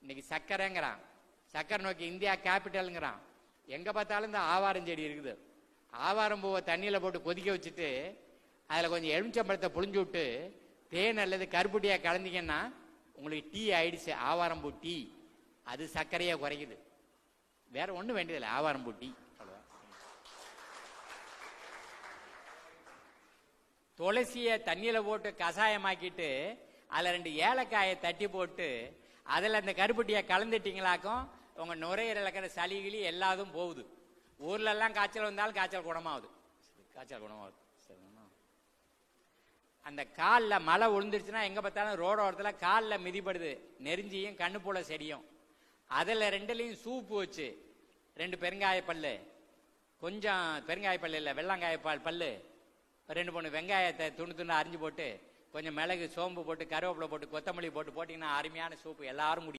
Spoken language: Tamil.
இன்னைக்கு சக்கரைங்கிறான் சக்கரை நோக்கி இந்தியா கேபிட்டலுங்கிறான் எங்க பார்த்தாலும் இந்த ஆவாரம் செடி இருக்குது ஆவாரம் பூவை தண்ணியில போட்டு கொதிக்க வச்சுட்டு அதுல கொஞ்சம் எலுமிச்சம்பழத்தை புழிஞ்சு விட்டு தேன் அல்லது கருப்பட்டியா கலந்தீங்கன்னா உங்களுக்கு டீ ஆயிடுச்சு ஆவாரம் பூ டீ அது சர்க்கரையை குறைக்குது வேற ஒண்ணும் வேண்டியதில்லை ஆவாரம் பூ டீ அவ்வளவுதான் துளசியை தண்ணியில போட்டு கஷாயமாக்கிட்டு அதுல ரெண்டு ஏலக்காயை தட்டி போட்டு அதுல அந்த கருப்பட்டியை கலந்துட்டீங்களாக்கும் உங்க நுரையீரல் இருக்கிற சளி கிளி எல்லாதும் போகுது ஊர்ல எல்லாம் காய்ச்சல் வந்தாலும் காய்ச்சல் குணமாகுது காய்ச்சல் குணமாகுது சரிங்களா? அந்த காலில் மழை விழுந்துருச்சுன்னா எங்க பார்த்தாலும் ரோடோரத்தில் காலில் மிதிப்படுது நெருஞ்சியும் கண்ணு போல செடியும் அதுல ரெண்டுலையும் சூப்பு வச்சு ரெண்டு பெருங்காய பல்லு கொஞ்சம் பெருங்காய பல்லு இல்லை வெள்ளங்காய பால் பல்லு ரெண்டு மூணு வெங்காயத்தை துண்டு துண்டு அரிஞ்சு போட்டு கொஞ்சம் மிளகு சோம்பு போட்டு கருவேப்பிலை போட்டு கொத்தமல்லி போட்டு போட்டிங்கன்னா அருமையான சூப்பு எல்லாரும் குடி